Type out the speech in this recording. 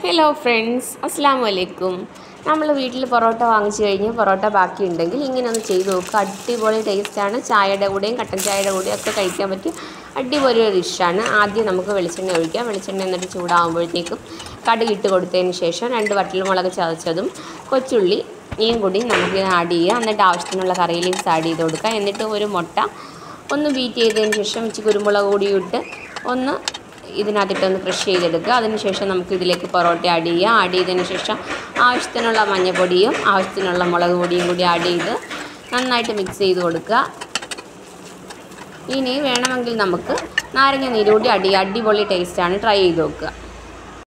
hello friends അസ്സാം വലൈക്കും നമ്മൾ വീട്ടിൽ പൊറോട്ട വാങ്ങിച്ചു കഴിഞ്ഞ് പൊറോട്ട ബാക്കി ഉണ്ടെങ്കിൽ ഇങ്ങനെ ഒന്ന് ചെയ്ത് നോക്കുക അടിപൊളി ടേസ്റ്റാണ് ചായയുടെ കൂടെയും കട്ടൻ ചായയുടെ കൂടെയും ഒക്കെ കഴിക്കാൻ പറ്റിയ അടിപൊളി ഒരു ഡിഷാണ് ആദ്യം നമുക്ക് വെളിച്ചെണ്ണ ഒഴിക്കാം വെളിച്ചെണ്ണ എന്നിട്ട് ചൂടാകുമ്പോഴത്തേക്കും കടുക് ഇട്ട് കൊടുത്തതിന് ശേഷം രണ്ട് വറ്റൽമുളക് ചതച്ചതും കൊച്ചുള്ളി ഈയും കൂടി നമുക്ക് ആഡ് ചെയ്യുക എന്നിട്ട് ആവശ്യത്തിനുള്ള കറി ലീവ്സ് ആഡ് ചെയ്ത് കൊടുക്കുക എന്നിട്ട് ഒരു മുട്ട ഒന്ന് ബീറ്റ് ചെയ്തതിന് ശേഷം ഇച്ചിരി കുരുമുളക് കൂടി ഇട്ട് ഒന്ന് ഇതിനകത്തിട്ടൊന്ന് ക്രഷ് ചെയ്തെടുക്കുക അതിനുശേഷം നമുക്ക് ഇതിലേക്ക് പൊറോട്ട ആഡ് ചെയ്യുക ആഡ് ചെയ്തതിന് ശേഷം ആവശ്യത്തിനുള്ള മഞ്ഞൾപ്പൊടിയും ആവശ്യത്തിനുള്ള മുളക് പൊടിയും കൂടി ആഡ് ചെയ്ത് നന്നായിട്ട് മിക്സ് ചെയ്ത് കൊടുക്കുക ഇനി വേണമെങ്കിൽ നമുക്ക് നാരങ്ങ നീര് കൂടി അടി അടിപൊളി ടേസ്റ്റാണ് ട്രൈ ചെയ്ത് നോക്കുക